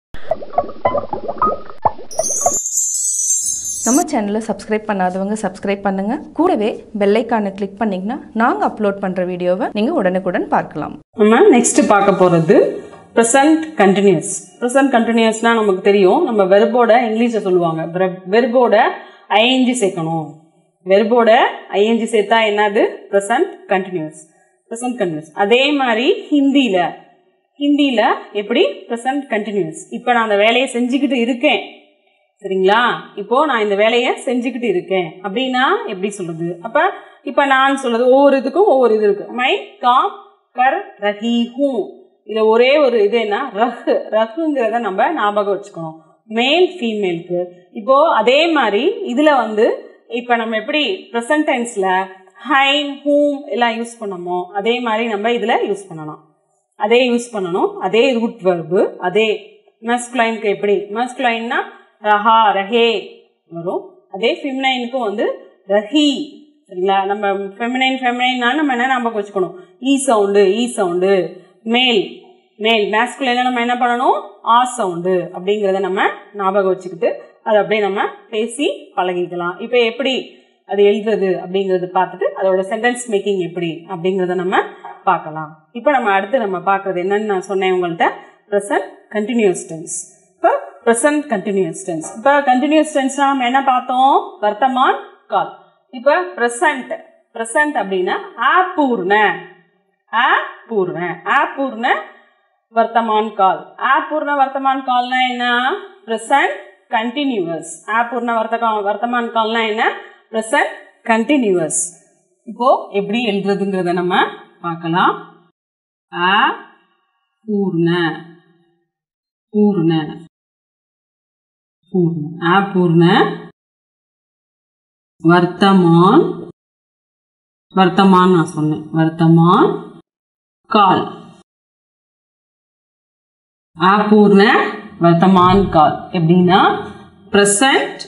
நம்ம சேனலை சப்ஸ்கிரைப் பண்ணாதவங்க சப்ஸ்கிரைப் பண்ணுங்க கூடவே பெல் ஐக்கானை கிளிக் பண்ணிங்கன்னா நாங்கள் அப்லோட் பண்ணுற வீடியோவை நீங்கள் உடனுக்குடன் பார்க்கலாம் நம்ம நெக்ஸ்ட் பார்க்க போறது ப்ரெசன்ட் கண்டினியூஸ் ப்ரெசன்ட் கண்டினியூஸ்னா நமக்கு தெரியும் நம்ம வெர்போட இங்கிலீஷ்ல சொல்லுவாங்க வெர்போட ஐஎன்ஜி சேர்க்கணும் வெர்போட ஐஎன்ஜி சேர்த்தா என்னது ப்ரெசன்ட் கண்டினியூஸ் ப்ரெசன்ட் கண்டினியூஸ் அதே மாதிரி ஹிந்தியில ஹிந்தியில எப்படி ப்ரெசன்ட் கண்டினியூஸ் இப்போ நான் அந்த வேலையை செஞ்சுக்கிட்டு இருக்கேன் சரிங்களா இப்போ நான் இந்த வேலையை செஞ்சுக்கிட்டு இருக்கேன் அப்படின்னா எப்படி சொல்றது அப்ப இப்ப நான் சொல்றது ஒவ்வொரு இதுக்கும் ஒவ்வொரு இது இருக்கு மை காம் கர் ரஹி ஹூ இது ஒரே ஒரு இது என்ன ரஹ் ரஹுங்கிறத நம்ம ஞாபகம் வச்சுக்கணும் மேல் ஃபீமேலுக்கு இப்போ அதே மாதிரி இதுல வந்து இப்ப நம்ம எப்படி ப்ரெசன்ட் டென்ஸ்ல ஹைன் ஹூம் எல்லாம் யூஸ் பண்ணமோ அதே மாதிரி நம்ம இதுல யூஸ் பண்ணணும் அதே யூஸ் பண்ணணும் அதே ரூட் வெர்பு அதே மஸ்குலைனுக்கு எப்படி மஸ்குலைன்னா ரஹா ரஹே வரும் அதே ஃபெமினைனுக்கும் வந்து ரஹி சரிங்களா நம்ம ஃபெமினைன் ஃபெமினைன்னா நம்ம என்ன ஞாபகம் வச்சுக்கணும் ஈ சவுண்டு ஈ சவுண்டு மேல் மேல் மேஸ்குலைனில் நம்ம என்ன பண்ணணும் ஆ சவுண்டு அப்படிங்கிறத நம்ம ஞாபகம் வச்சுக்கிட்டு அதை அப்படியே நம்ம பேசி பழகிக்கலாம் இப்போ எப்படி அது எழுதுறது அப்படிங்கறது பார்த்துட்டு அதோட சென்டென்ஸ் மேக்கிங் எப்படி அப்படிங்கறத நம்ம பார்க்கலாம் இப்போ நம்ம அடுத்து நம்ம பார்க்கறது என்னன்னு நான் சொன்னேன் உங்கள்கிட்ட ப்ரெசன்ட் கண்டினியூஸ் டென்ஸ் இப்போ ப்ரெசன்ட் கண்டினியூஸ் டென்ஸ் இப்போ கண்டினியூஸ் டென்ஸ்னா நம்ம என்ன பார்த்தோம் வர்த்தமான் கால் இப்போ ப்ரெசன்ட் ப்ரெசன்ட் அப்படின்னா ஆப்பூர்ண ஆப்பூர்ண ஆப்பூர்ண வர்த்தமான் கால் ஆப்பூர்ண வர்த்தமான் கால்னா என்ன ப்ரெசன்ட் கண்டினியூவஸ் ஆப்பூர்ண வர்த்தகா வர்த்தமான் கால்னா என்ன ப்ரெசன்ட் கண்டினியூவஸ் இப்போ எப்படி எழுதுறதுங்கிறத நம்ம பார்க்கலாம் ஆ பூர்ண பூர்ண பூர்ண ஆ பூர்ண வர்த்தமான் வர்த்தமான் நான் சொன்னேன் வர்த்தமான் கால் ஆபூர்ண வர்த்தமான் கால் எப்படின்னா பிரசன்ட்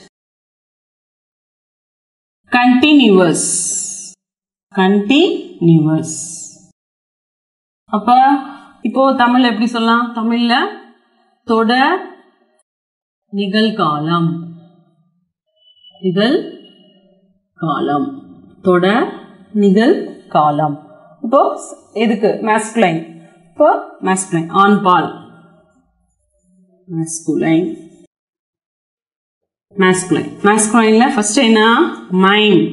கண்டினியூவஸ் கண்டினியூவஸ் அப்ப இப்போ தமிழ் எப்படி சொல்லலாம் தமிழ்ல தொடர் நிகழ்காலம் நிகழ் காலம் தொடர் நிகழ்காலம் இப்போ எதுக்கு மேஸ்குலைன் இப்போ மேஸ்குலைன் ஆண் பால் மேஸ்குலைன் மேஸ்குலைன் மேஸ்குலைன்ல ஃபர்ஸ்ட் என்ன மைண்ட்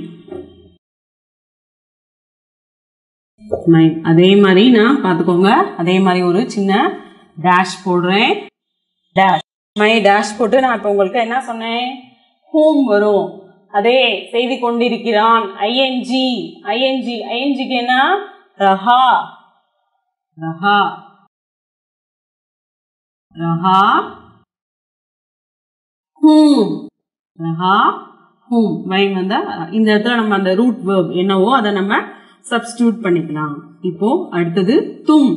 மைண்ட் அதே மாதிரி நான் பார்த்துக்கோங்க அதே மாதிரி ஒரு சின்ன டேஷ் போடுறேன் டேஷ் மை டேஷ் போட்டு நான் இப்போ உங்களுக்கு என்ன சொன்னேன் ஹூம் வரும் அதே செய்தி கொண்டிருக்கிறான் ஐஎன்ஜி ஐஎன்ஜி ஐஎன்ஜிக்கு என்ன ரஹா ரஹா ரஹா ஹூம் ரஹா ஹூம் மைன் வந்தா இந்த இடத்துல நம்ம அந்த ரூட் வேர்ப் என்னவோ அதை நம்ம சப்ஸ்டியூட் பண்ணிக்கலாம் இப்போ அடுத்தது தும்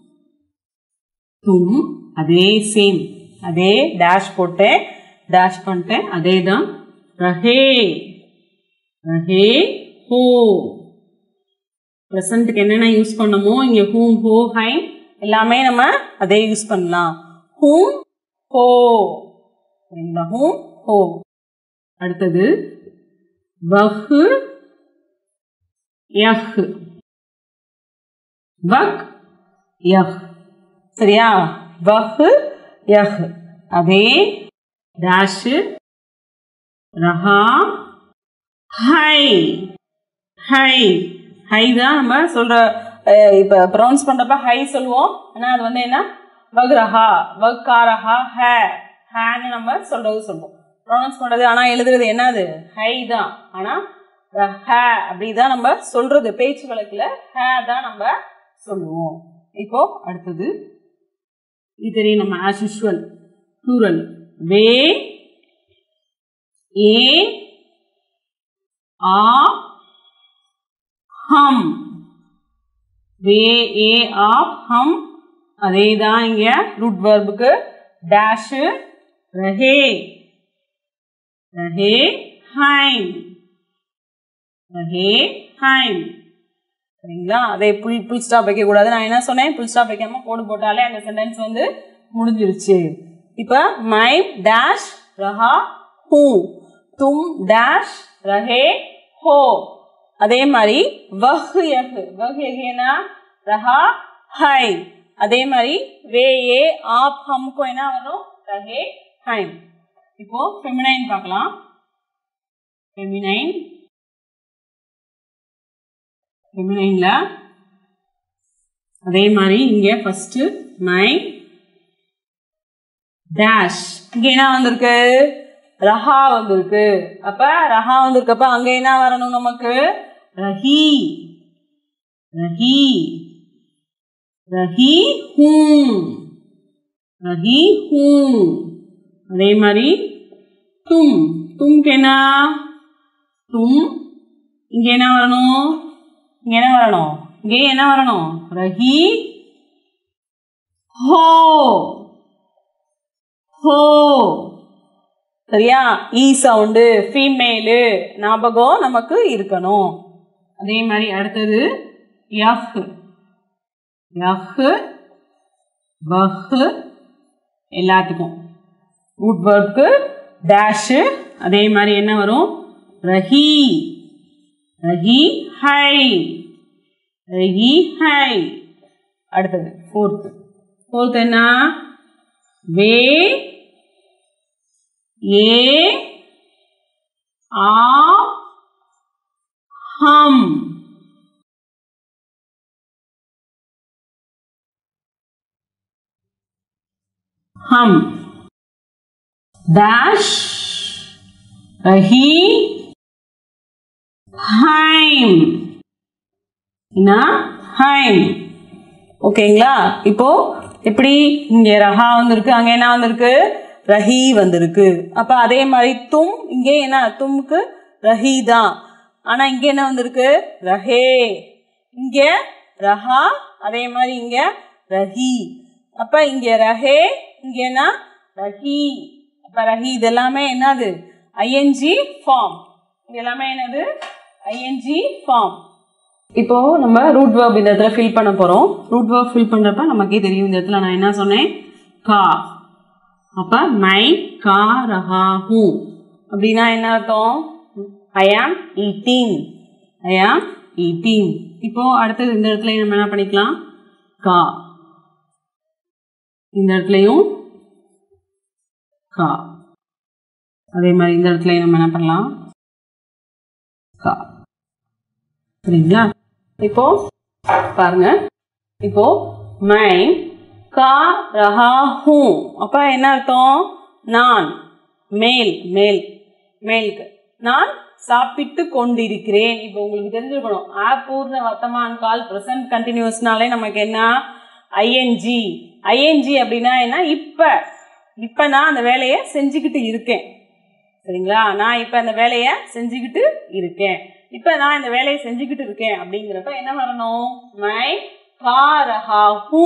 தும் அதே சேம் அதே டேஷ் போட்டேன் டேஷ் பண்ணிட்டேன் அதே தான் ரஹே ரஹே ஹோ ப்ரெசண்ட்டுக்கு என்னென்ன யூஸ் பண்ணமோ இங்க ஹூம் ஹோ ஹை எல்லாமே நம்ம அதே யூஸ் பண்ணலாம் ஹூம் ஹோ சரிங்களா ஹூம் ஹோ அடுத்தது வஹு யஹ் வக் யஹ் சரியா வஹ் யஹ் அதே டேஷு ரஹா ஹை ஹை ஹை தான் நம்ம சொல்ற அஹ், இப்ப ப்ரொனவுன்ஸ் பண்றப்ப ஹை சொல்லுவோம் ஆனா அது வந்து என்ன வக் ரஹா வக் காரஹா ஹே ஹேன்னு நம்ம சொல்றது சொல்லுவோம் ப்ரொனவுன்ஸ் பண்றது ஆனா எழுதுறது என்னது ஹை தான் ஆனா ஹே அப்படிதான் நம்ம சொல்றது பேச்சு வழக்குல ஹே தான் நம்ம சொல்லுவோம் இப்போ அடுத்தது இது தெரியும் நம்ம ஆஸ் யூஷுவல் ப்ளூரல் வே ஏ ஆ ஹம் வே ஏ ஆ ஹம் அதே தான் இங்க ரூட் வர்புக்கு டேஷ் ரஹே ரஹே ஹைம் ரஹே ஹைம் சரிங்களா அதே புல் புல் ஸ்டாப் வைக்க கூடாது நான் என்ன சொன்னேன் புல் ஸ்டாப் வைக்காம கோடு போட்டாலே அந்த சென்டென்ஸ் வந்து முடிஞ்சிருச்சு இப்ப மை டேஷ் ரஹா ஹூ தும் டேஷ் ரஹே ஹோ அதே மாதிரி வஹ் யஹ் வஹ் யஹ்னா ரஹா ஹை அதே மாதிரி வே ஏ ஆப் ஹம்க்கு என்ன வரும் ரஹே ஹைம் இப்போ ஃபெமினைன் பார்க்கலாம் ஃபெமினைன் ஃபெமினைன்ல அதே மாதிரி இங்க ஃபர்ஸ்ட் மை டேஷ் இங்க என்ன வந்திருக்கு ரஹா வந்திருக்கு அப்ப ரஹா வந்திருக்கப்ப அங்க என்ன வரணும் நமக்கு ரஹி ரஹி ரஹி ஹூம் ரஹி ஹூம் அதே மாதிரி தும் தும்க்கு என்ன தும் இங்க என்ன வரணும் இங்க என்ன வரணும் இங்கே என்ன வரணும் ரஹி ஹோ ஹோ சரியா ஈ சவுண்டு ஃபீமேலு ஞாபகம் நமக்கு இருக்கணும் அதே மாதிரி அடுத்தது யஹ் யஹ் வஹ் எல்லாத்துக்கும் ரூட் வேர்ப்க்கு டேஷு அதே மாதிரி என்ன வரும் ரஹி ரஹி ஹை ரஹி ஹை அடுத்தது ஃபோர்த்து ஃபோர்த் என்ன வே ஏ ஆ ஹம் ஹம் டேஷ் ரஹி ஹைம் என்ன ஹைம் ஓகேங்களா இப்போ எப்படி இங்க ரஹா வந்திருக்கு அங்க என்ன வந்திருக்கு ரஹி வந்திருக்கு அப்ப அதே மாதிரி தும் இங்கே என்ன தும்க்கு ரஹி தான் ஆனா இங்க என்ன வந்திருக்கு ரஹே இங்க ரஹா அதே மாதிரி இங்க ரஹி அப்ப இங்க ரஹே இங்க என்ன ரஹி அப்ப ரஹி இது எல்லாமே என்னது ஐஎன்ஜி ஃபார்ம் இது எல்லாமே என்னது ஐஎன்ஜி ஃபார்ம் இப்போ நம்ம ரூட் வேர்ப் இந்த இடத்துல ஃபில் பண்ண போறோம் ரூட் வேர்ப் ஃபில் பண்றப்ப நமக்கே தெரியும் இந்த இடத்துல நான் என்ன சொன்னேன் கா அப்ப மை கா ரஹா ஹூ அப்படின்னா என்ன அர்த்தம் ஐ ஆம் ஈட்டிங் ஐ ஆம் ஈட்டிங் இப்போ அடுத்தது இந்த இடத்துல நம்ம என்ன பண்ணிக்கலாம் கா இந்த இடத்துலையும் கா அதே மாதிரி இந்த இடத்துல நம்ம என்ன பண்ணலாம் கா சரிங்களா இப்போ பாருங்க இப்போ மை கா ரஹா ஹூ அப்ப என்ன அர்த்தம் நான் மேல் மேல் மேலுக்கு நான் சாப்பிட்டு கொண்டிருக்கிறேன் இப்போ உங்களுக்கு தெரிஞ்சிருக்கணும் ஆ பூர்ண வர்த்தமான் கால் ப்ரெசன்ட் கண்டினியூஸ்னாலே நமக்கு என்ன ஐஎன்ஜி ஐஎன்ஜி அப்படின்னா என்ன இப்ப இப்ப நான் அந்த வேலையை செஞ்சுக்கிட்டு இருக்கேன் சரிங்களா நான் இப்ப அந்த வேலையை செஞ்சுக்கிட்டு இருக்கேன் இப்ப நான் இந்த வேலையை செஞ்சுக்கிட்டு இருக்கேன் அப்படிங்கிறப்ப என்ன வரணும் மை காரஹா ஹூ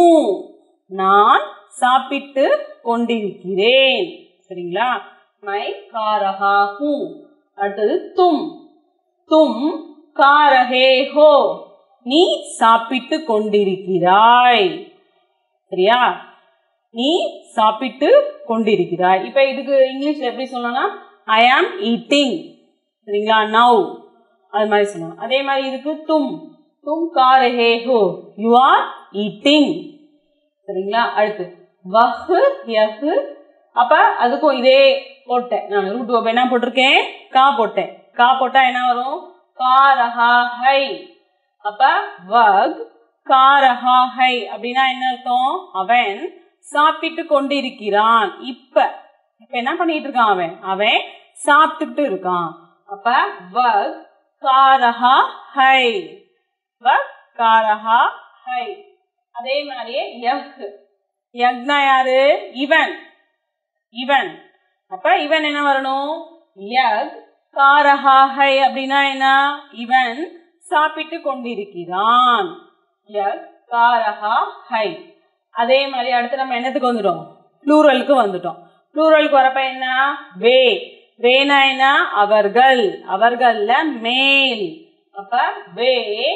நான் சாப்பிட்டு கொண்டிருக்கிறேன் சரிங்களா மை காரஹா ஹூ அடுத்தது தும் தும் காரஹே ஹோ நீ சாப்பிட்டு கொண்டிருக்கிறாய் சரியா நீ சாப்பிட்டு கொண்டிருக்கிறாய் இப்ப இதுக்கு இங்கிலீஷ்ல எப்படி சொல்லலாம் ஐ ஆம் ஈட்டிங் சரிங்களா நவ் அது மாதிரி சொல்லணும் அதே மாதிரி இதுக்கு தும் தும் காரஹே ஹோ யூ ஆர் ஈட்டிங் சரிங்களா அடுத்து வஹ் யஹ் அப்ப அதுக்கும் இதே போட்டேன் நான் ரூட் வப் என்ன போட்டிருக்கேன் கா போட்டேன் கா போட்டா என்ன வரும் காரஹா ஹை அப்ப வக் காரஹா ஹை அப்படின்னா என்ன அர்த்தம் அவன் சாப்பிட்டு கொண்டிருக்கிறான் இப்ப இப்ப என்ன பண்ணிட்டு இருக்கான் அவன் அவன் சாப்பிட்டுட்டு இருக்கான் அப்ப வக் காரஹா ஹை வக் காரஹா ஹை அதே மாதிரியே யக் யக்னா யாரு இவன் இவன் அப்ப இவன் என்ன வரணும் யக் காரஹா ஹை அப்படின்னா என்ன இவன் சாப்பிட்டு கொண்டிருக்கிறான் யக் காரஹா ஹை அதே மாதிரி அடுத்து நம்ம என்னத்துக்கு வந்துட்டோம் ப்ளூரலுக்கு வந்துட்டோம் ப்ளூரலுக்கு வரப்ப என்ன வே வேனா என்ன அவர்கள் அவர்கள்ல மேல் அப்ப வே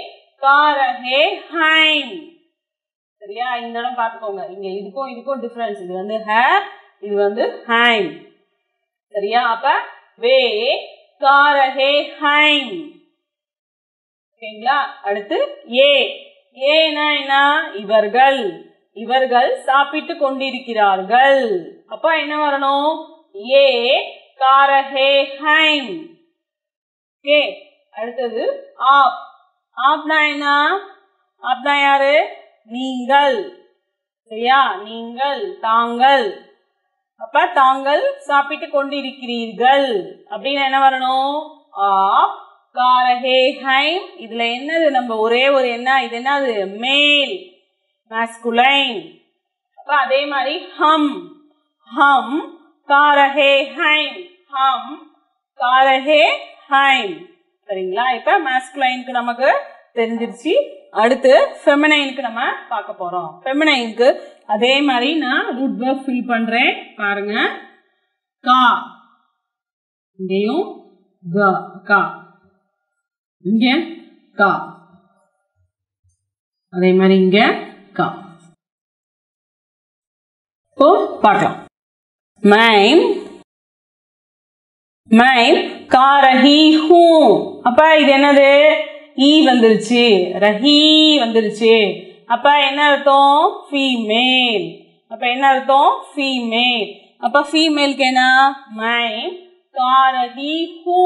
காரஹே ஹைம் சரியா இந்த இடம் பார்த்துக்கோங்க இங்க இதுக்கும் இதுக்கும் டிஃபரன்ஸ் இது வந்து ஹ இது வந்து ஹைம் சரியா அப்ப வே காரஹே ஹைம் ஓகேங்களா அடுத்து ஏ ஏனா என்ன இவர்கள் இவர்கள் சாப்பிட்டு கொண்டிருக்கிறார்கள் அப்ப என்ன வரணும் ஏ காரஹே ஹைம் ஓகே அடுத்தது ஆப் ஆப்னா என்ன ஆப்னா யாரு நீங்கள் சரியா நீங்கள் தாங்கள் அப்ப தாங்கள் சாப்பிட்டு கொண்டிருக்கிறீர்கள் அப்படின்னு என்ன வரணும் ஆப் காரஹே ஹைம் இதுல என்னது நம்ம ஒரே ஒரு என்ன இது என்னது மேல் மாஸ்குலைன் அப்ப அதே மாதிரி ஹம் ஹம் காரஹே ஹைம் ஹம் காரஹே ஹைம் சரிங்களா இப்ப மாஸ்குலைனுக்கு நமக்கு தெரிஞ்சிருச்சு அடுத்து ஃபெமினைனுக்கு நம்ம பார்க்க போறோம் ஃபெமினைனுக்கு அதே மாதிரி நான் ரூட் வேர்ப் ஃபில் பண்றேன் பாருங்க கா இங்கேயும் க கா இங்க கா அதே மாதிரி இங்க கா இப்போ பார்க்கலாம் மைம் மைம் கா ரஹி ஹூ அப்ப இது என்னது ஈ வந்துருச்சு ரஹி வந்துருச்சு அப்ப என்ன அர்த்தம் ஃபீமேல் அப்ப என்ன அர்த்தம் ஃபீமேல் அப்ப ஃபீமேலுக்கு என்ன மைம் கா ரஹி ஹூ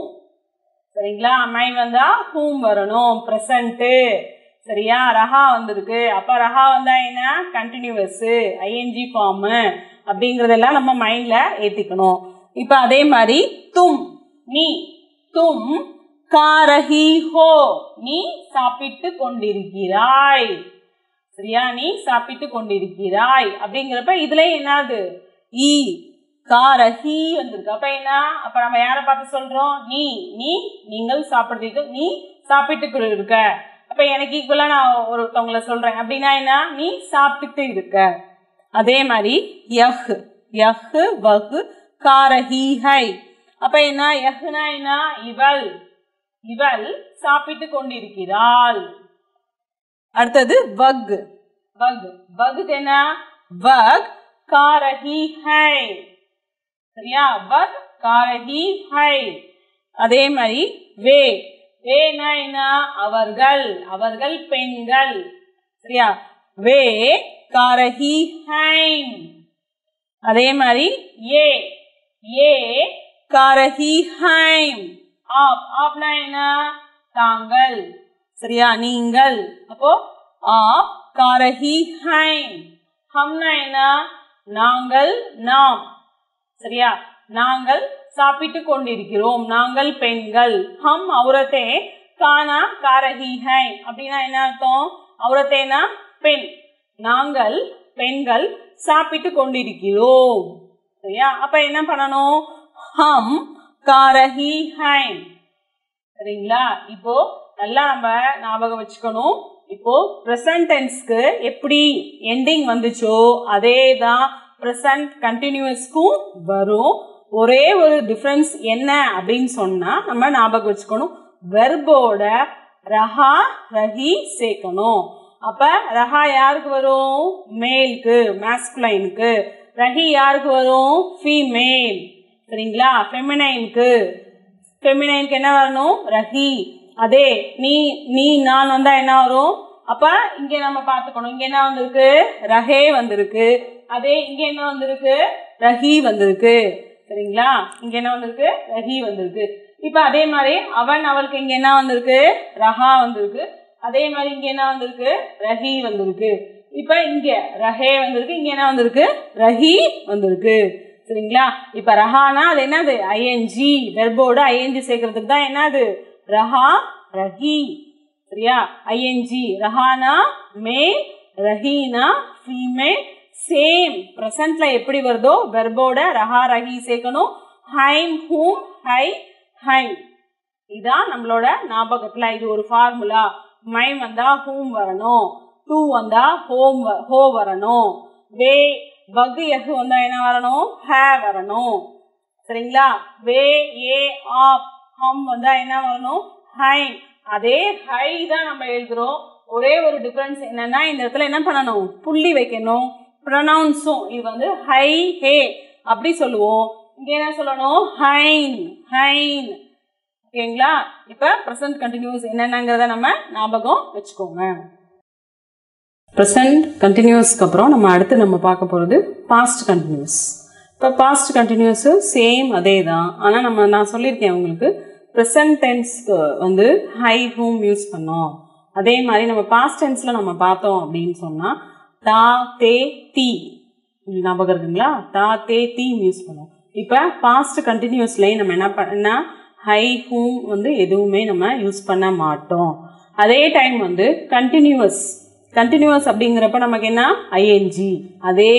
சரிங்களா மை வந்தா ஹூம் வரணும் ப்ரெசண்ட்டு சரியா ரஹா வந்திருக்கு அப்ப ரஹா வந்தா என்ன கண்டினியூவஸ் ஐஎன்ஜி ஃபார்ம் அப்படிங்கறதெல்லாம் நம்ம மைண்ட்ல ஏத்திக்கணும் இப்ப அதே மாதிரி தும் நீ தும் காரஹி ஹோ நீ சாப்பிட்டு கொண்டிருக்கிறாய் சரியா நீ சாப்பிட்டு கொண்டிருக்கிறாய் அப்படிங்கிறப்ப இதுல என்னது ஈ காரஹி வந்திருக்கு அப்ப என்ன அப்ப நம்ம யாரை பார்த்து சொல்றோம் நீ நீ நீங்கள் சாப்பிடுறீங்க நீ சாப்பிட்டு இருக்க அப்ப எனக்கு ஈக்குவலா நான் ஒருத்தவங்களை சொல்றேன் அப்படின்னா என்ன நீ சாப்பிட்டு இருக்க அதே மாதிரி யஹ் யஹ் வஹ் காரஹி ஹை அப்ப என்ன யஹ்னா என்ன இவள் இவள் சாப்பிட்டு கொண்டிருக்கிறாள் அடுத்தது வக் வக் வகுக்கு என்ன வக் காரஹி ஹை சரியா வக் காரஹி ஹை அதே மாதிரி வே வேனா என்ன அவர்கள் அவர்கள் பெண்கள் சரியா வே காரஹி ஹைம் அதே மாதிரி ஏ ஏ காரஹி ஹைம் ஆப் ஆப்னா என்ன தாங்கள் சரியா நீங்கள் அப்போ ஆப் காரஹி ஹைம் ஹம்னா என்ன நாங்கள் நாம் சரியா நாங்கள் சாப்பிட்டு கொண்டிருக்கிறோம் நாங்கள் பெண்கள் ஹம் அவுரத்தே கானா காரஹி ஹை அப்படின்னா என்ன அர்த்தம் அவுரத்தேனா பெண் நாங்கள் பெண்கள் சாப்பிட்டு கொண்டிருக்கிறோம் சரியா அப்ப என்ன பண்ணணும் ஹம் காரஹி ஹைம் சரிங்களா இப்போ நல்லா நம்ம ஞாபகம் வச்சுக்கணும் இப்போ ப்ரெசன்ட் டென்ஸ்க்கு எப்படி எண்டிங் வந்துச்சோ அதே தான் ப்ரெசன்ட் கண்டினியூஸ்க்கும் வரும் ஒரே ஒரு டிஃப்ரென்ஸ் என்ன அப்படின்னு சொன்னா நம்ம ஞாபகம் வச்சுக்கணும் வெர்போட ரஹா ரஹி சேர்க்கணும் அப்ப ரஹா யாருக்கு வரும் மேலுக்கு மேஸ்குலைனுக்கு ரஹி யாருக்கு வரும் ஃபீமேல் சரிங்களா ஃபெமினைனுக்கு ஃபெமினைனுக்கு என்ன வரணும் ரஹி அதே நீ நீ நான் வந்தா என்ன வரும் அப்ப இங்க நம்ம பாத்துக்கணும் இங்க என்ன வந்திருக்கு ரஹே வந்திருக்கு அதே இங்க என்ன வந்திருக்கு ரஹி வந்திருக்கு சரிங்களா இங்க என்ன வந்திருக்கு ரஹி வந்திருக்கு இப்ப அதே மாதிரி அவன் அவளுக்கு இங்க என்ன வந்திருக்கு ரஹா வந்திருக்கு அதே மாதிரி இங்க என்ன வந்திருக்கு ரஹி வந்திருக்கு இப்ப இங்க ரஹே வந்திருக்கு இங்க என்ன வந்திருக்கு ரஹி வந்திருக்கு சரிங்களா இப்ப ரஹானா அது என்னது ஐஎன்ஜி வெர்போட ஐஎன்ஜி சேர்க்கறதுக்கு தான் என்னது ரஹா ரஹி சரியா ஐஎன்ஜி ரஹானா மே ரஹீனா ஃபீமேல் சேம் ப்ரெசன்ட்ல எப்படி வருதோ வெர்போட ரஹா ரஹி சேர்க்கணும் ஹைம் ஹூம் ஹை ஹைம் இதான் நம்மளோட ஞாபகத்துல இது ஒரு ஃபார்முலா மைம் வந்தா ஹூம் வரணும் டூ வந்தா ஹோம் ஹோ வரணும் வே வகு எஃகு வந்தா என்ன வரணும் ஹே வரணும் சரிங்களா வே ஏ ஆப் ஹம் வந்தா என்ன வரணும் ஹை அதே ஹை தான் நம்ம எழுதுறோம் ஒரே ஒரு டிஃபரன்ஸ் என்னன்னா இந்த இடத்துல என்ன பண்ணணும் புள்ளி வைக்கணும் ப்ரொனவுன்ஸும் இது வந்து ஹை ஹே அப்படி சொல்லுவோம் இங்க என்ன சொல்லணும் ஹைன் ஹைன் ஓகேங்களா இப்ப ப்ரெசன்ட் கண்டினியூஸ் என்னென்னங்கிறத நம்ம ஞாபகம் வச்சுக்கோங்க ப்ரெசன்ட் கண்டினியூஸ்க்கு அப்புறம் நம்ம அடுத்து நம்ம பார்க்க போகிறது பாஸ்ட் கண்டினியூஸ் இப்போ பாஸ்ட் கண்டினியூஸு சேம் அதே தான் ஆனால் நம்ம நான் சொல்லியிருக்கேன் உங்களுக்கு ப்ரெசன்ட் டென்ஸ்க்கு வந்து ஹை ஹூம் யூஸ் பண்ணோம் அதே மாதிரி நம்ம பாஸ்ட் டென்ஸில் நம்ம பார்த்தோம் அப்படின்னு சொன்னால் தா தே தீ உங்களுக்கு ஞாபகம் இருக்குங்களா தா தே தீ யூஸ் பண்ணோம் இப்போ பாஸ்ட் கண்டினியூஸ்லேயும் நம்ம என்ன பண்ணா ஹை ஹூம் வந்து எதுவுமே நம்ம யூஸ் பண்ண மாட்டோம் அதே டைம் வந்து கண்டினியூவஸ் கண்டினியூவஸ் அப்படிங்கிறப்ப நமக்கு என்ன ஐஎன்ஜி அதே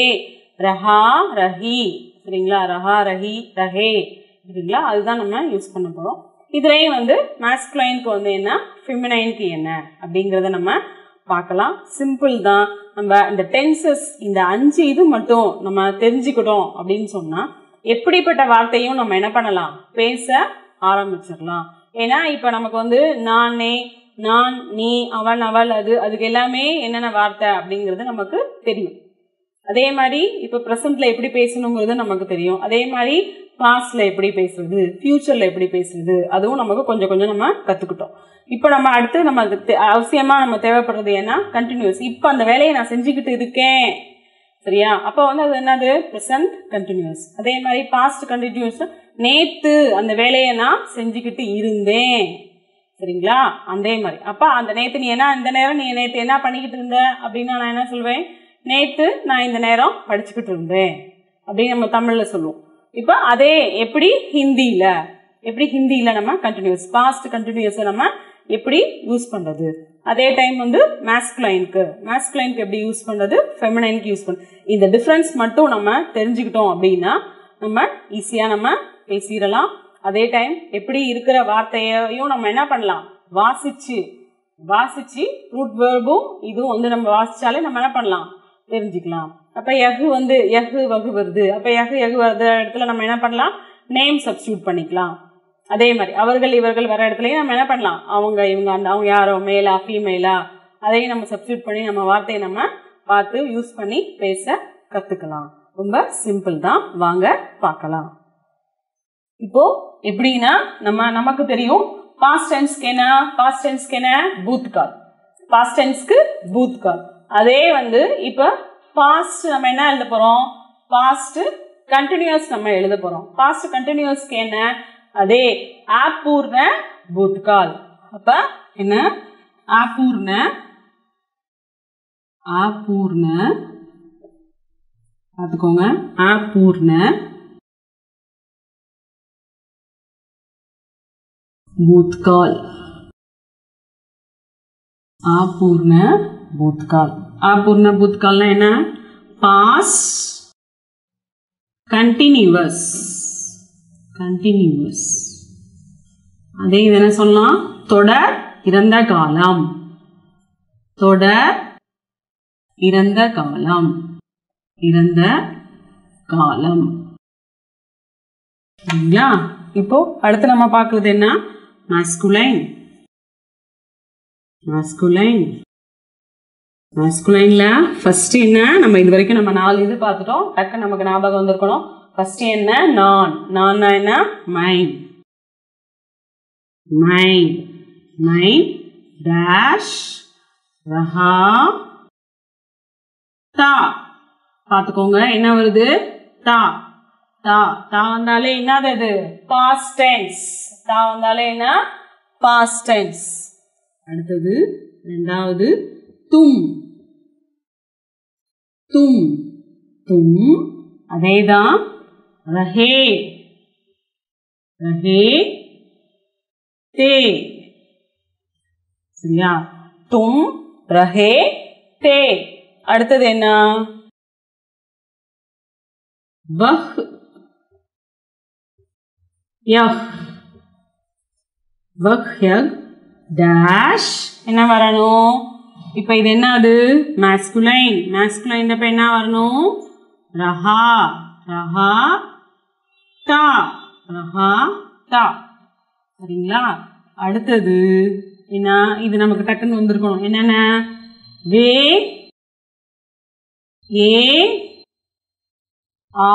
ரஹா ரஹி சரிங்களா ரஹா ரஹி ரஹே சரிங்களா அதுதான் நம்ம யூஸ் பண்ண போகிறோம் இதுலேயும் வந்து மேஸ்குலைனுக்கு வந்து என்ன ஃபெமினைனுக்கு என்ன அப்படிங்கிறத நம்ம பார்க்கலாம் சிம்பிள் தான் நம்ம இந்த டென்சஸ் இந்த அஞ்சு இது மட்டும் நம்ம தெரிஞ்சுக்கிட்டோம் அப்படின்னு சொன்னால் எப்படிப்பட்ட வார்த்தையும் நம்ம என்ன பண்ணலாம் பேச ஆரம்பிச்சிடலாம் ஏன்னா இப்போ நமக்கு வந்து நானே நான் நீ அவன் அவள் அது அதுக்கு எல்லாமே என்னென்ன வார்த்தை அப்படிங்கிறது நமக்கு தெரியும் அதே மாதிரி இப்போ ப்ரெசண்ட்ல எப்படி பேசணுங்கிறது நமக்கு தெரியும் அதே மாதிரி பாஸ்ட்ல எப்படி பேசுறது ஃபியூச்சர்ல எப்படி பேசுறது அதுவும் நமக்கு கொஞ்சம் கொஞ்சம் நம்ம கத்துக்கிட்டோம் இப்போ நம்ம அடுத்து நம்ம அது தே- அவசியமா நம்ம தேவைப்படுறது ஏன்னா கண்டினியூஸ் இப்போ அந்த வேலையை நான் செஞ்சுக்கிட்டு இருக்கேன் சரியா அப்போ வந்து அது என்னது ப்ரெசன்ட் கண்டினியூஸ் அதே மாதிரி பாஸ்ட் கண்டினியூஸ் நேத்து அந்த வேலையை நான் செஞ்சுக்கிட்டு இருந்தேன் சரிங்களா அதே மாதிரி அப்ப அந்த நேத்து நீ என்ன இந்த நேரம் நீ நேத்து என்ன பண்ணிக்கிட்டு இருந்த அப்படின்னா நான் என்ன சொல்வேன் நேத்து நான் இந்த நேரம் படிச்சுக்கிட்டு இருந்தேன் அப்படின்னு நம்ம தமிழ்ல சொல்லுவோம் இப்போ அதே எப்படி ஹிந்தியில எப்படி ஹிந்தியில நம்ம கண்டினியூஸ் பாஸ்ட் கண்டினியூஸ் நம்ம எப்படி யூஸ் பண்றது அதே டைம் வந்து மேஸ்குலைனுக்கு மேஸ்குலைனுக்கு எப்படி யூஸ் பண்றது ஃபெமினைனுக்கு யூஸ் பண்ண இந்த டிஃப்ரென்ஸ் மட்டும் நம்ம தெரிஞ்சுக்கிட்டோம் அப்படின்னா நம்ம ஈஸியா நம்ம பேசிடலாம் அதே டைம் எப்படி இருக்கிற வார்த்தையையும் நம்ம என்ன பண்ணலாம் வாசிச்சு வாசிச்சு ரூட் வேர்பும் இதுவும் வந்து நம்ம வாசிச்சாலே நம்ம என்ன பண்ணலாம் தெரிஞ்சுக்கலாம் அப்ப யகு வந்து யகு வகு வருது அப்ப யகு யகு வருது இடத்துல நம்ம என்ன பண்ணலாம் நேம் சப்ஸ்டியூட் பண்ணிக்கலாம் அதே மாதிரி அவர்கள் இவர்கள் வர இடத்துலயும் நம்ம என்ன பண்ணலாம் அவங்க இவங்க அந்த அவங்க யாரோ மேலா ஃபீமேலா அதையும் நம்ம சப்ஸ்டியூட் பண்ணி நம்ம வார்த்தையை நம்ம பார்த்து யூஸ் பண்ணி பேச கத்துக்கலாம் ரொம்ப சிம்பிள் தான் வாங்க பார்க்கலாம் இப்போ எப்படின்னா நம்ம நமக்கு தெரியும் பாஸ்ட் டென்ஸ்க்கு என்ன பாஸ்ட் டென்ஸ்க்கு என்ன பூத் கால் பாஸ்ட் டென்ஸ்க்கு பூத் கால் அதே வந்து இப்போ பாஸ்ட் நம்ம என்ன எழுத போறோம் பாஸ்ட் கண்டினியூஸ் நம்ம எழுத போறோம் பாஸ்ட் கண்டினியூஸ்க்கு என்ன அதே ஆப்பூர்ண பூத் கால் அப்ப என்ன ஆப்பூர்ண ஆப்பூர்ண பார்த்துக்கோங்க ஆப்பூர்ண भूतकाल ஆபூர்ண பூத்கால் ஆபூர்ண பூத்கால்னா என்ன பாஸ் கண்டினியூவஸ் கண்டினியூவஸ் அதே இது என்ன சொல்லலாம் தொடர் இறந்த காலம் தொடர் இறந்த காலம் இறந்த காலம் சரிங்களா இப்போ அடுத்து நம்ம பார்க்கறது என்ன மாஸ்குலைன் மாஸ்குலைன் மாஸ்குலைன்ல ஃபர்ஸ்ட் என்ன நம்ம இது வரைக்கும் நம்ம நாலு இது பார்த்துட்டோம் டக்கு நமக்கு ஞாபகம் வந்திருக்கணும் ஃபர்ஸ்ட் என்ன நான் நான் என்ன மைன் மைன் மைன் டேஷ் ரஹா தா பார்த்துக்கோங்க என்ன வருது தா தா தா வந்தாலே என்னது அது பாஸ்ட் டென்ஸ் தா வந்தாலே என்ன பாஸ்ட் டென்ஸ் அடுத்தது ரெண்டாவது தும் தும் தும் அதேதான் ரஹே ரஹே தே சரியா தும் ரஹே தே அடுத்தது என்ன வஹ் யஹ் வஹ் யக் டேஷ் என்ன வரணும் இப்போ இது என்னது மேஸ்குலைன் மேஸ்குலைன் அப்ப என்ன வரணும் ரஹா ரஹா தா ரஹா தா சரிங்களா அடுத்தது என்ன இது நமக்கு டக்குன்னு வந்திருக்கணும் என்னென்ன வே ஏ ஆ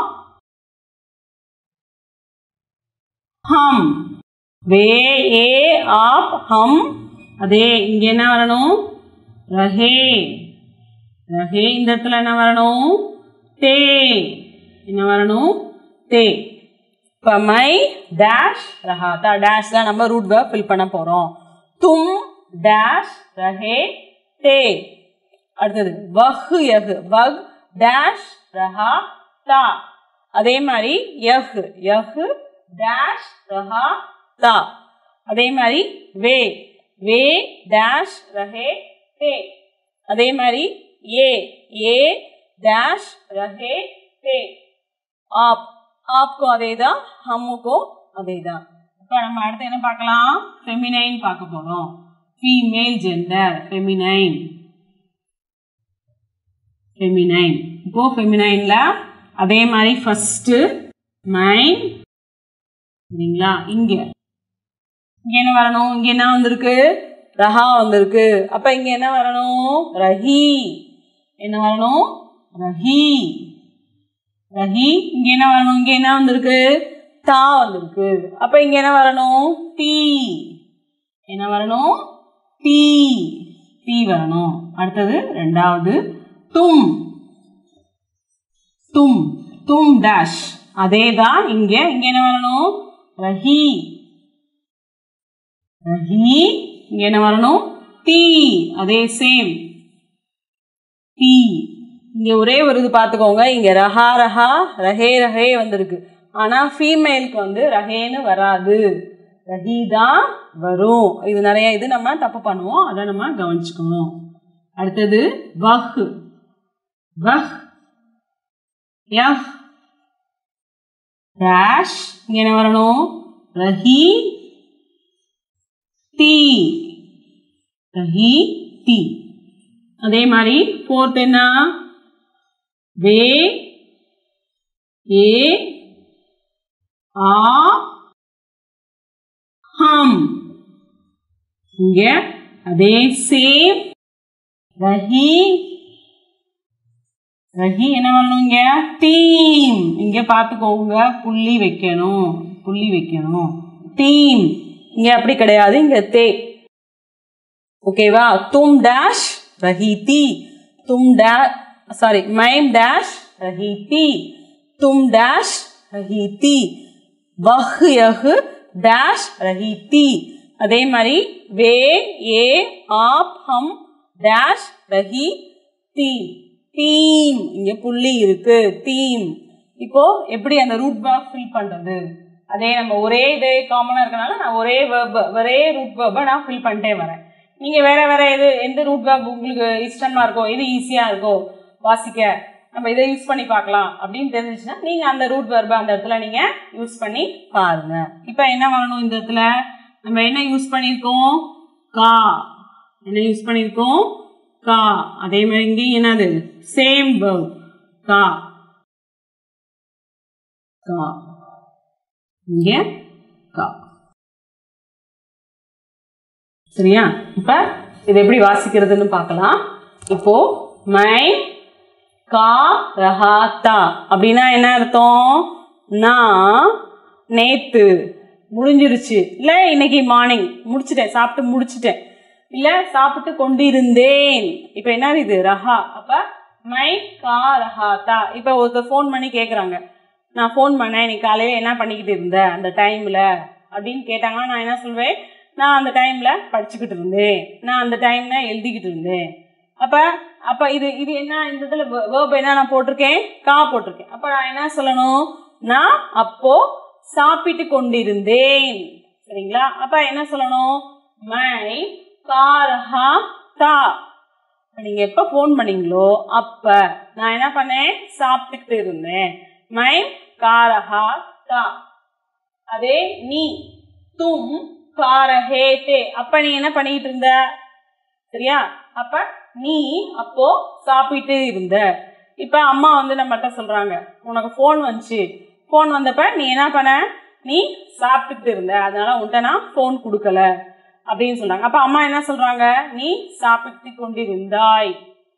ஹம் வே ஏ ஆப் ஹம் அதே இங்க என்ன வரணும் ரஹே ரஹே இந்த இடத்துல என்ன வரணும் தே என்ன வரணும் தே இப்போ மை டேஷ் ரஹாத்தா டேஷ் தான் நம்ம ரூட் வேர்ப் ஃபில் பண்ண போகிறோம் தும் டேஷ் ரஹே தே அடுத்தது வஹ் யஹ் வக் டேஷ் ரஹா தா அதே மாதிரி யஹ் யஹ் டேஷ் ரஹா தா அதே மாதிரி வே வே டேஷ் ரஹே தே அதே மாதிரி ஏ ஏ டேஷ் ரஹே தே ஆப் ஆப்க்கும் அதே தான் ஹம்முக்கும் அதே தான் இப்போ நம்ம அடுத்து என்ன பார்க்கலாம் ஃபெமினைன் பார்க்க போகிறோம் ஃபீமேல் ஜெண்டர் ஃபெமினைன் ஃபெமினைன் இப்போ ஃபெமினைன்ல அதே மாதிரி ஃபர்ஸ்ட் மைன் சரிங்களா இங்க இங்க என்ன வரணும் இங்க என்ன வந்திருக்கு ரஹா வந்திருக்கு அப்ப இங்க என்ன வரணும் ரஹி என்ன வரணும் ரஹி ரஹி இங்க என்ன வரணும் இங்க என்ன வந்திருக்கு தா வந்திருக்கு அப்ப இங்க என்ன வரணும் டி என்ன வரணும் டி டி வரணும் அடுத்தது ரெண்டாவது தும் தும் தும் டேஷ் அதே தான் இங்க இங்க என்ன வரணும் ரஹி ரஹி இங்க என்ன வரணும் டி அதே சேம் டி இங்க ஒரே ஒரு இது பார்த்துக்கோங்க இங்க ரஹா ரஹா ரஹே ரஹே வந்திருக்கு ஆனா ஃபீமேலுக்கு வந்து ரஹேன்னு வராது ரஹி தான் வரும் இது நிறைய இது நம்ம தப்பு பண்ணுவோம் அதை நம்ம கவனிச்சுக்கணும் அடுத்தது வஹ் வஹ் யஹ் டேஷ் இங்க என்ன வரணும் ரஹி டி ரஹி டி அதே மாதிரி ஃபோர்த் என்ன வே ஏ ஆ ஹம் இங்க அதே சேம் ரஹி ரஹி என்ன வரணும் இங்க டீம் இங்க பார்த்துக்கோங்க புள்ளி வைக்கணும் புள்ளி வைக்கணும் டீம் இங்க அப்படி கிடையாது இங்க தே ஓகேவா தும் டேஷ் ரஹீதி தும் டே சாரி மைம் டேஷ் ரஹீதி தும் டேஷ் ரஹீதி வஹ் யஹ் டேஷ் ரஹீதி அதே மாதிரி வே ஏ ஆப் ஹம் டேஷ் ரஹி தி தீம் இங்க புள்ளி இருக்கு தீம் இப்போ எப்படி அந்த ரூட் வேர்ப் ஃபில் பண்றது அதே நம்ம ஒரே இதே காமனா இருக்கனால நான் ஒரே verb ஒரே ரூட் வேர்பை நான் ஃபில் பண்ணிட்டே வரேன் நீங்க வேற வேற எது எந்த ரூட் வேர்ப் உங்களுக்கு இஷ்டமா இருக்கோ எது ஈஸியா இருக்கோ வாசிக்க நம்ம இதை யூஸ் பண்ணி பார்க்கலாம் அப்படின்னு தெரிஞ்சிச்சுன்னா நீங்க அந்த ரூட் வேர்பை அந்த இடத்துல நீங்க யூஸ் பண்ணி பாருங்க இப்போ என்ன வரணும் இந்த இடத்துல நம்ம என்ன யூஸ் பண்ணியிருக்கோம் கா என்ன யூஸ் பண்ணியிருக்கோம் கா அதே மாதிரி இங்கேயும் என்னது சேம் verb கா கா இங்க கா சரியா இப்ப இது எப்படி வாசிக்கிறதுன்னு பார்க்கலாம் இப்போ மை கா ரஹா தா அப்படின்னா என்ன அர்த்தம் நான் நேத்து முடிஞ்சிருச்சு இல்ல இன்னைக்கு மார்னிங் முடிச்சிட்டேன் சாப்பிட்டு முடிச்சிட்டேன் இல்ல சாப்பிட்டு கொண்டிருந்தேன் இப்ப என்ன இது ரஹா அப்ப மை கா ரஹா தா இப்ப ஒருத்தர் ஃபோன் பண்ணி கேக்குறாங்க நான் ஃபோன் பண்ணேன் இன்னைக்கு காலையில என்ன பண்ணிக்கிட்டு இருந்த அந்த டைம்ல அப்படின்னு கேட்டாங்கன்னா நான் என்ன சொல்வேன் நான் அந்த டைம்ல படிச்சுக்கிட்டு இருந்தேன் நான் அந்த டைம்ல எழுதிக்கிட்டு இருந்தேன் அப்ப அப்ப இது இது என்ன இந்த இதுல வேர்ப் என்ன நான் போட்டிருக்கேன் கா போட்டிருக்கேன் அப்ப நான் என்ன சொல்லணும் நான் அப்போ சாப்பிட்டு கொண்டிருந்தேன் சரிங்களா அப்ப என்ன சொல்லணும் மை காரஹா தா நீங்க எப்ப ஃபோன் பண்ணீங்களோ அப்ப நான் என்ன பண்ணேன் சாப்பிட்டுக்கிட்டு இருந்தேன் மை காரஹா தா அதே நீ தும் காரஹே தே அப்ப நீ என்ன பண்ணிட்டு இருந்த சரியா அப்ப நீ அப்போ சாப்பிட்டு இருந்த இப்ப அம்மா வந்து நம்மகிட்ட சொல்றாங்க உனக்கு ஃபோன் வந்துச்சு ஃபோன் வந்தப்ப நீ என்ன பண்ண நீ சாப்பிட்டுட்டு இருந்த அதனால உன்கிட்ட நான் ஃபோன் கொடுக்கல அப்படின்னு சொல்றாங்க அப்ப அம்மா என்ன சொல்றாங்க நீ சாப்பிட்டு கொண்டிருந்தாய்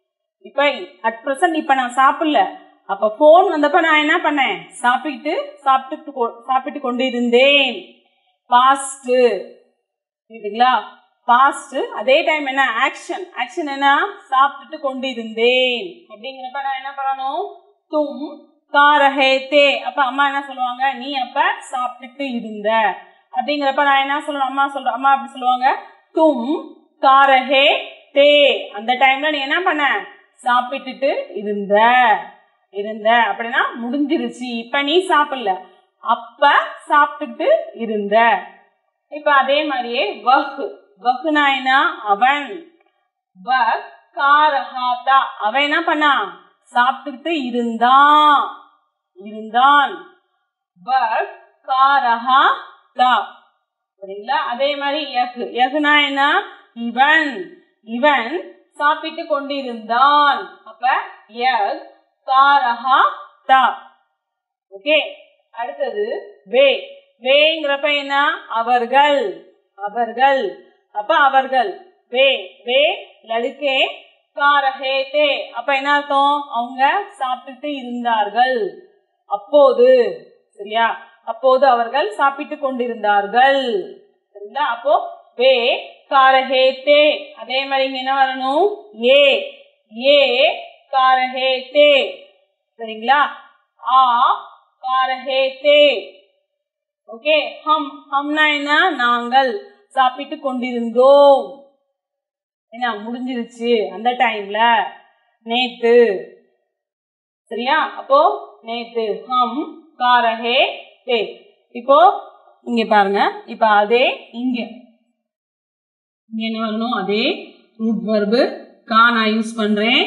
இப்ப அட் பிரசன்ட் இப்ப நான் சாப்பிடல அப்ப போன் வந்தப்ப நான் என்ன பண்ணேன் சாப்பிட்டு சாப்பிட்டு கொ- சாப்பிட்டு கொண்டு இருந்தேன் பாஸ்ட் புரியுதுங்களா பாஸ்ட் அதே டைம் என்ன ஆக்ஷன் ஆக்ஷன் என்ன சாப்பிட்டுட்டு கொண்டு இருந்தேன் அப்படிங்கிறப்ப நான் என்ன பண்ணணும் தும் காரஹே தே அப்ப அம்மா என்ன சொல்லுவாங்க நீ அப்ப சாப்பிட்டுட்டு இருந்த அப்படிங்கிறப்ப நான் என்ன சொல்லுவேன் அம்மா சொல்ற அம்மா அப்படி சொல்லுவாங்க தும் காரஹே தே அந்த டைம்ல நீ என்ன பண்ண சாப்பிட்டுட்டு இருந்த இருந்த அப்படின்னா முடிஞ்சிருச்சு இப்ப நீ சாப்பிடல அப்ப சாப்பிட்டுட்டு இருந்த இப்ப அதே மாதிரியே வஹ் வஹ்னா என்ன அவன் வஹ் காரஹாத்தா அவன் என்ன பண்ணா சாப்பிட்டுட்டு இருந்தான் இருந்தான் வஹ் காரஹா தா சரிங்களா அதே மாதிரி யஹ் யஹ்னா என்ன இவன் இவன் சாப்பிட்டு கொண்டிருந்தான் அப்ப யஹ் காரஹா தா ஓகே அடுத்தது வே வேங்கிறப்ப என்ன அவர்கள் அவர்கள் அப்ப அவர்கள் வே வே லடுக்கே காரஹே தே அப்ப என்ன அர்த்தம் அவங்க சாப்பிட்டுட்டு இருந்தார்கள் அப்போது சரியா அப்போது அவர்கள் சாப்பிட்டு கொண்டிருந்தார்கள் சரிங்களா அப்போ வே காரஹே தே அதே மாதிரி இங்க என்ன வரணும் ஏ ஏ காரஹே தே சரிங்களா ஆ காரஹே தே ஓகே ஹம் ஹம்னா என்ன நாங்கள் சாப்பிட்டு கொண்டிருந்தோம் என்ன முடிஞ்சிருச்சு அந்த டைம்ல நேத்து சரியா அப்போ நேத்து ஹம் காரஹே தே இப்போ இங்க பாருங்க இப்ப அதே இங்க இங்க என்ன வரணும் அதே ரூட் வர்பு கா நான் யூஸ் பண்றேன்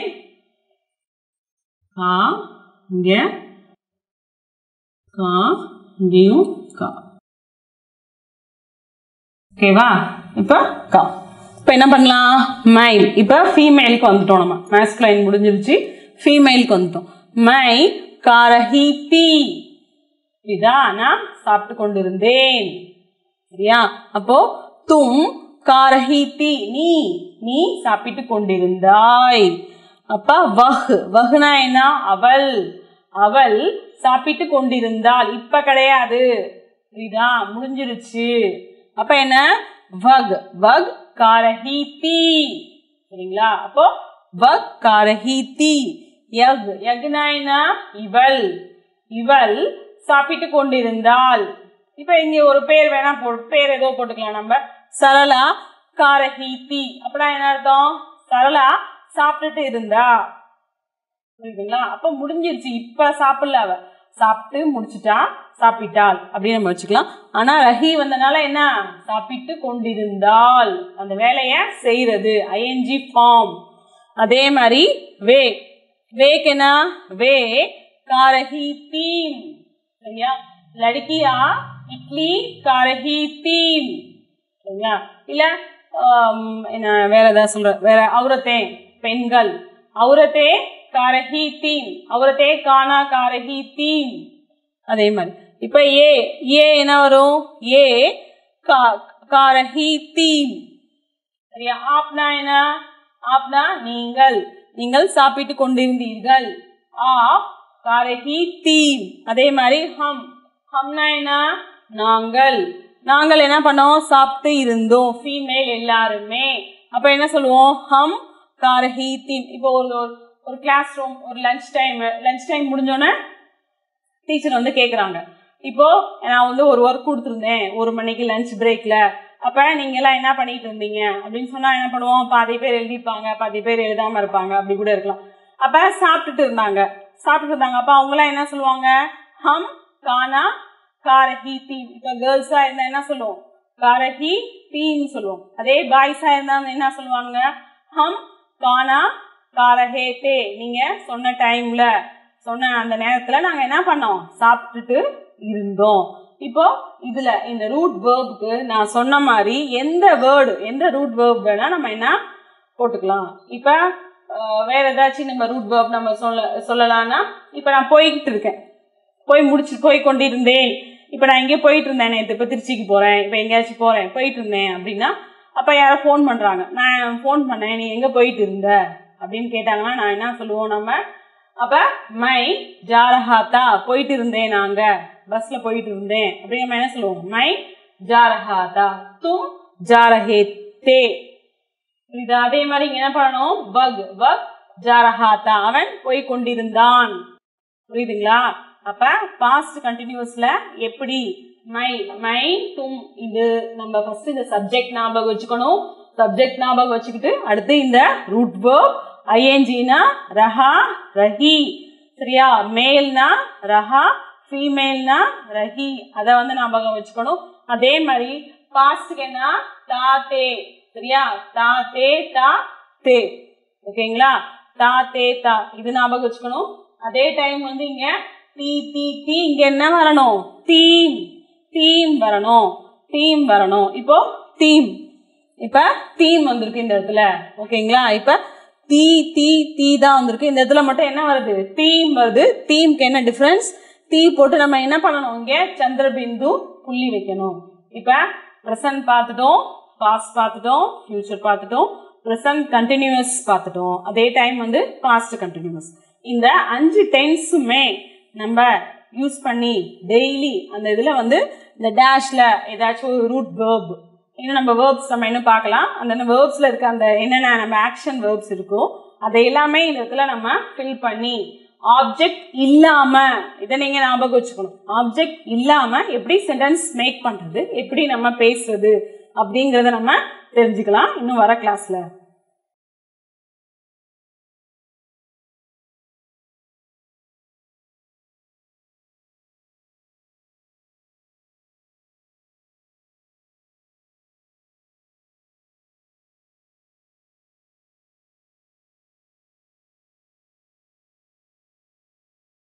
கா இங்க கா இங்கேயும் கா ஓகேவா இப்போ கா இப்போ என்ன பண்ணலாம் மைல் இப்போ ஃபீமேலுக்கு வந்துட்டோம் நம்ம மேஸ்குலைன் முடிஞ்சிருச்சு ஃபீமேலுக்கு வந்துட்டோம் மை காரஹி தீ இதா நான் சாப்பிட்டு கொண்டிருந்தேன் சரியா அப்போ தும் காரஹி தீ நீ நீ சாப்பிட்டு கொண்டிருந்தாய் அப்ப வஹ் வஹ்னா என்ன அவள் அவள் சாப்பிட்டு கொண்டிருந்தாள் இப்ப கிடையாது புரியுதா முடிஞ்சிருச்சு அப்ப என்ன வக் வக் காரஹி தீ சரிங்களா அப்போ வக் காரஹி தீ யக் யக்னா என்ன இவள் இவள் சாப்பிட்டு கொண்டிருந்தாள் இப்ப இங்க ஒரு பேர் வேணா போ பேர் ஏதோ போட்டுக்கலாம் நம்ம சரளா காரஹி தீ அப்படின்னா என்ன அர்த்தம் சரளா சாப்பிட்டுட்டு இருந்தா புரியுதுங்களா அப்ப முடிஞ்சிருச்சு இப்ப சாப்பிடல அவ சாப்பிட்டு முடிச்சிட்டா சாப்பிட்டாள் அப்படின்னு நம்ம வச்சுக்கலாம் ஆனா ரஹி வந்தனால என்ன சாப்பிட்டு கொண்டிருந்தாள் அந்த வேலைய செய்யறது ஐஎன்ஜி ஃபார்ம் அதே மாதிரி வே வேக்கு என்ன வே காரஹி தீம் சரியா லடுக்கியா இட்லி காரஹி தீம் சரிங்களா இல்ல ஆம், என்ன வேற ஏதாவது சொல்ற வேற அவுரத்தே பெண்கள் அவுரத்தே காரஹி தீம் அவுரத்தே கானா காரஹி தீம் அதே மாதிரி இப்ப ஏ ஏ என்ன வரும் ஏ கா- காரஹி தீம் சரியா ஆப்னா என்ன ஆப்னா நீங்கள் நீங்கள் சாப்பிட்டு கொண்டிருந்தீர்கள் ஆ காரஹி தீம் அதே மாதிரி ஹம் ஹம்னா என்ன நாங்கள் நாங்கள் என்ன பண்ணோம் சாப்பிட்டு இருந்தோம் ஃபீமேல் எல்லாருமே அப்ப என்ன சொல்லுவோம் ஹம் காரஹி தீம் இப்போ ஒரு ஒரு- ஒரு கிளாஸ் ரூம் ஒரு லஞ்ச் டைம் லஞ்ச் டைம் முடிஞ்சோன்னே டீச்சர் வந்து கேக்குறாங்க இப்போ நான் வந்து ஒரு ஒர்க் கொடுத்துருந்தேன் ஒரு மணிக்கு லஞ்ச் பிரேக்ல அப்ப நீங்க எல்லாம் என்ன பண்ணிட்டு இருந்தீங்க அப்படின்னு சொன்னா என்ன பண்ணுவோம் பாதி பேர் எழுதிப்பாங்க பாதி பேர் எழுதாம இருப்பாங்க அப்படி கூட இருக்கலாம் அப்ப சாப்பிட்டுட்டு இருந்தாங்க சாப்பிட்டுட்டு இருந்தாங்க அப்ப அவங்க எல்லாம் என்ன சொல்லுவாங்க ஹம் கானா காரஹி தீம் இப்ப கேர்ள்ஸா இருந்தா என்ன சொல்லுவோம் காரஹி தீம் சொல்லுவோம் அதே பாய்ஸா இருந்தா என்ன சொல்லுவாங்க ஹம் கானா காரஹே தே நீங்க சொன்ன டைம்ல சொன்ன அந்த நேரத்துல நாங்க என்ன பண்ணோம் சாப்பிட்டுட்டு இருந்தோம் இப்போ இதுல இந்த ரூட் வேர்புக்கு நான் சொன்ன மாதிரி எந்த வேர்டு எந்த ரூட் வேர்ப் வேணா நம்ம என்ன போட்டுக்கலாம் இப்ப அஹ், வேற ஏதாச்சும் நம்ம ரூட் வேர்ப் நம்ம சொல்ல சொல்லலாம்னா இப்ப நான் போய்கிட்டு இருக்கேன் போய் முடிச்சு போய் கொண்டிருந்தேன் இப்ப நான் எங்கேயோ போயிட்டு இருந்தேன் நேற்று இப்ப திருச்சிக்கு போறேன் இப்ப எங்கேயாச்சும் போறேன் போயிட்டு இருந்தேன் அப்படின்னா அப்ப யாரோ ஃபோன் பண்றாங்க நான் ஃபோன் பண்ணேன் நீ எங்க போயிட்டு இருந்த அப்படின்னு கேட்டாங்கன்னா நான் என்ன சொல்லுவோம் நம்ம அப்ப மை ஜாரஹாத்தா போயிட்டு இருந்தேன் நாங்க பஸ்ல போயிட்டு இருந்தேன் அப்படி நம்ம என்ன சொல்லுவோம் மை ஜாரஹாத்தா தும் ஜாரஹே தே புரியுதா அதே மாதிரி இங்க என்ன பண்ணணும் வக் வக் ஜாரஹாத்தா அவன் போய் கொண்டிருந்தான் புரியுதுங்களா அப்ப பாஸ்ட் கண்டினியூஸ்ல எப்படி மை மை தும் இது நம்ம ஃபர்ஸ்ட் இந்த சப்ஜெக்ட் ஞாபகம் வச்சுக்கணும் சப்ஜெக்ட் ஞாபகம் வச்சுக்கிட்டு அடுத்து இந்த ரூட் வேர்ப் ஐஎன்ஜினா ரஹா ரஹி சரியா மேல்னா ரஹா ஃபீமேல்னா ரஹி அதை வந்து ஞாபகம் வச்சுக்கணும் அதே மாதிரி பாஸ்ட்க்கு என்ன தா தே சரியா தா தே தா தே ஓகேங்களா தா தே தா இது ஞாபகம் வச்சுக்கணும் அதே டைம் வந்து இங்க டி டி டி இங்க என்ன வரணும் தீம் தீம் வரணும் தீம் வரணும் இப்போ தீம் இப்ப தீம் வந்திருக்கு இந்த இடத்துல ஓகேங்களா இப்ப தீ தீ தீ தான் வந்திருக்கு இந்த இடத்துல மட்டும் என்ன வருது தீம் வருது தீம்க்கு என்ன டிஃபரன்ஸ் தீ போட்டு நம்ம என்ன பண்ணணும் இங்க சந்திரபிந்து புள்ளி வைக்கணும் இப்ப ப்ரெசன்ட் பார்த்துட்டோம் பாஸ்ட் பார்த்துட்டோம் ஃபியூச்சர் பார்த்துட்டோம் ப்ரெசன்ட் கண்டினியூஸ் பார்த்துட்டோம் அதே டைம் வந்து பாஸ்ட் கண்டினியூஸ் இந்த அஞ்சு டென்ஸுமே நம்ம யூஸ் பண்ணி டெய்லி அந்த இதுல வந்து இந்த டேஷ்ல ஏதாச்சும் ஒரு ரூட் வேர்ப் இன்னும் நம்ம வேர்ப்ஸ் நம்ம இன்னும் பார்க்கலாம் அந்த வேர்ப்ஸ்ல இருக்க அந்த என்னென்ன நம்ம ஆக்ஷன் வேர்ப்ஸ் இருக்கோ அதை எல்லாமே இந்த இடத்துல நம்ம ஃபில் பண்ணி ஆப்ஜெக்ட் இல்லாம இதை நீங்க ஞாபகம் வச்சுக்கணும் ஆப்ஜெக்ட் இல்லாம எப்படி சென்டென்ஸ் மேக் பண்றது எப்படி நம்ம பேசுறது அப்படிங்கறத நம்ம தெரிஞ்சுக்கலாம் இன்னும் வர கிளாஸ்ல